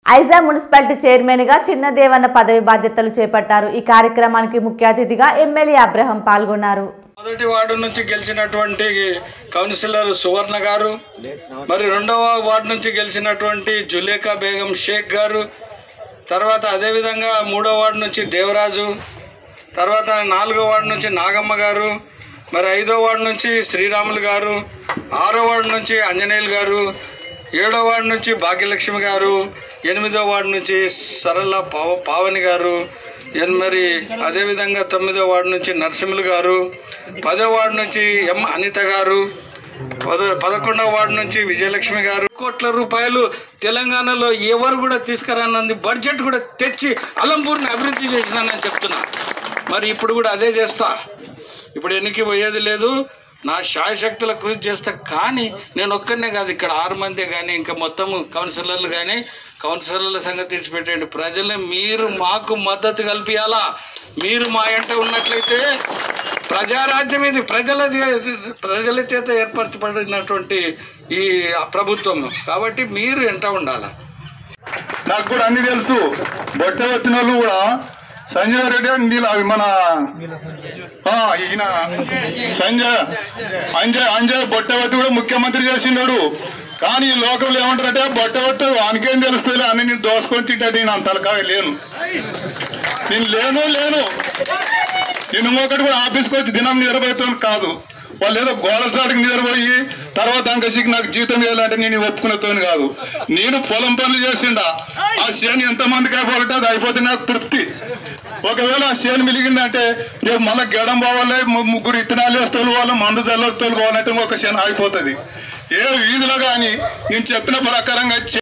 Aiza municipality chairman గా చిన్నదేవన్న పదవి బాధ్యతలు చేపట్టారు ఈ కార్యక్రమానికి ముఖ్య అతిథిగా ఎమ్మెల్యే అబ్రహం పాల్గొన్నారు మొదటి వార్డు నుంచి గెలిచినటువంటి కౌన్సిలర్ సువర్ణ గారు మరి రెండవ వార్డు నుంచి గెలిచినటువంటి జులేఖా బేగం షేక్ గారు తర్వాత అదేవిధంగా మూడో వార్డు నుంచి దేవరాజు తర్వాత నాలుగో వార్డు నుంచి నాగమ్మ గారు మరి ఐదో వార్డు నుంచి శ్రీరాములు గారు ఆరో వార్డు నుంచి ఆంజనేయులు గారు ఏడో వార్డు నుంచి భాగ్యలక్ష్మి గారు ఎనిమిదో వార్డు నుంచి సరళ పావ పావని గారు ఎన్- మరి అదేవిధంగా తొమ్మిదో వార్డు నుంచి నరసింహులు గారు పదో వార్డు నుంచి ఎం అనిత గారు పద పదకొండవ వార్డు నుంచి విజయలక్ష్మి గారు కోట్ల రూపాయలు తెలంగాణలో ఎవరు కూడా తీసుకురానంది బడ్జెట్ కూడా తెచ్చి అలంపూర్ని అభివృద్ధి చేసినానని చెప్తున్నా మరి ఇప్పుడు కూడా అదే చేస్తా ఇప్పుడు ఎన్నికి పోయేది లేదు నా శాయశక్తుల కృషి చేస్తా కానీ నేను ఒక్కనే కాదు ఇక్కడ ఆరు మంది కానీ ఇంకా మొత్తం కౌన్సిలర్లు కానీ కౌన్సిలర్ల సంగతి తీసిపెట్టండి ప్రజలు మీరు మాకు మద్దతు కల్పించాలా మీరు మా ఎంట ఉన్నట్లయితే ప్రజారాజ్యం ఇది ప్రజల చే- ప్రజల చేత ఏర్పరచబడినటువంటి ఈ ప్రభుత్వం కాబట్టి మీరు ఎంట ఉండాలా నాకు కూడా అన్ని తెలుసు బొట్ట వచ్చిన వాళ్ళు కూడా సంజయ్ రెడ్డి అని నీళ్ళ అవి మన ఆ, ఈయన సంజయ్ అంజయ్ అంజయ్ బొట్టవతి కూడా ముఖ్యమంత్రి చేసినాడు కానీ ఈ లోకంలో ఏమంటారంటే బొట్టవతి వానికేం తెలుస్తుంది అని నేను దోసుకొని తింటాడు నేను అంతలకా లేను నేను లేను లేను నేను ఇంకొకటి కూడా ఆఫీస్కి వచ్చి దినం నిద్రపోతాను కాదు వాళ్ళు ఏదో గోడల చాటుకు నిద్రపోయి తర్వాత అంకసికి నాకు జీతం ఇవ్వాలంటే నేను ఒప్పుకునేతోని కాదు నేను పొలం పనులు చేసిండా ఆ చేను ఎంతమందికి అయిపోతే అది అయిపోతే నాకు తృప్తి ఒకవేళ ఆ చేను మిలిగిందంటే రేపు మళ్ళీ గెడం పోవాలి ము- ముగ్గురు ఇత్తనాలు వేస్తే వాళ్ళు మందు జల్లతో పోవాలంటే ఒక చేను ఆగిపోతుంది ఏ వీధిలో కానీ నేను చెప్పిన ప్రకారంగా